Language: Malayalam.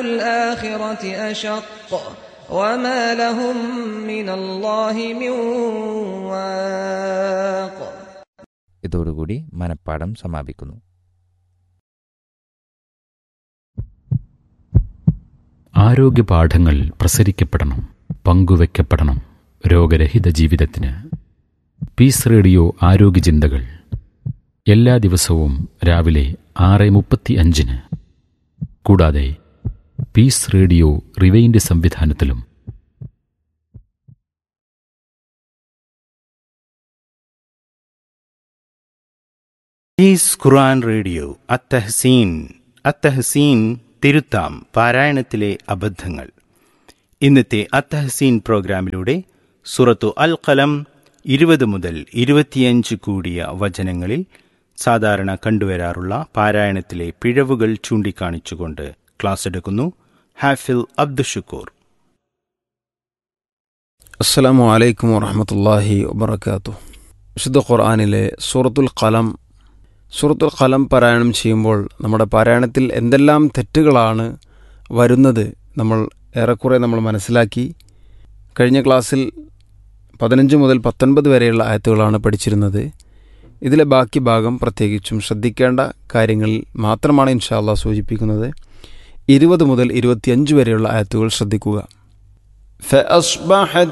الآخرة أشق وما لهم من الله من واق ഇതോടുകൂടി മനപ്പാഠം സമാപിക്കുന്നു ആരോഗ്യ പാഠങ്ങൾ പ്രസരിക്കപ്പെടണം പങ്കുവെക്കപ്പെടണം രോഗരഹിത ജീവിതത്തിന് പീസ് റേഡിയോ ആരോഗ്യ ചിന്തകൾ എല്ലാ ദിവസവും രാവിലെ ആറ് മുപ്പത്തി അഞ്ചിന് കൂടാതെ പീസ് റേഡിയോ റിവൈൻഡ് സംവിധാനത്തിലും ഈസ് ഖുർആൻ റേഡിയോ അത്തഹസീൻ അത്തഹസീൻ തിരുത്താം പാരായണത്തിലെ അബദ്ധങ്ങൾ ഇന്നത്തെ അത്തഹസീൻ പ്രോഗ്രാമിലൂടെ സുറത്തു അൽ കലം ഇരുപത് മുതൽ ഇരുപത്തിയഞ്ച് കൂടിയ വചനങ്ങളിൽ സാധാരണ കണ്ടുവരാറുള്ള പാരായണത്തിലെ പിഴവുകൾ ചൂണ്ടിക്കാണിച്ചുകൊണ്ട് ക്ലാസ് എടുക്കുന്നു ഹാഫിൽ അബ്ദുഷുക്കൂർ അസ്സലാമു അലൈക്കും വറഹമത്തല്ലാഹി വബർക്കാത്തു വിശുദ്ധ ഖുർആാനിലെ സൂറത്തുൽ ഖലം സൂറത്തുൽ ഖലം പാരായണം ചെയ്യുമ്പോൾ നമ്മുടെ പാരായണത്തിൽ എന്തെല്ലാം തെറ്റുകളാണ് വരുന്നത് നമ്മൾ ഏറെക്കുറെ നമ്മൾ മനസ്സിലാക്കി കഴിഞ്ഞ ക്ലാസ്സിൽ പതിനഞ്ച് മുതൽ പത്തൊൻപത് വരെയുള്ള ആയത്തുകളാണ് പഠിച്ചിരുന്നത് ഇതിലെ ബാക്കി ഭാഗം പ്രത്യേകിച്ചും ശ്രദ്ധിക്കേണ്ട കാര്യങ്ങളിൽ മാത്രമാണ് ഇൻഷാല്ല സൂചിപ്പിക്കുന്നത് ഇരുപത് മുതൽ ഇരുപത്തിയഞ്ച് വരെയുള്ള ആയത്തുകൾ ശ്രദ്ധിക്കുക فأصبحت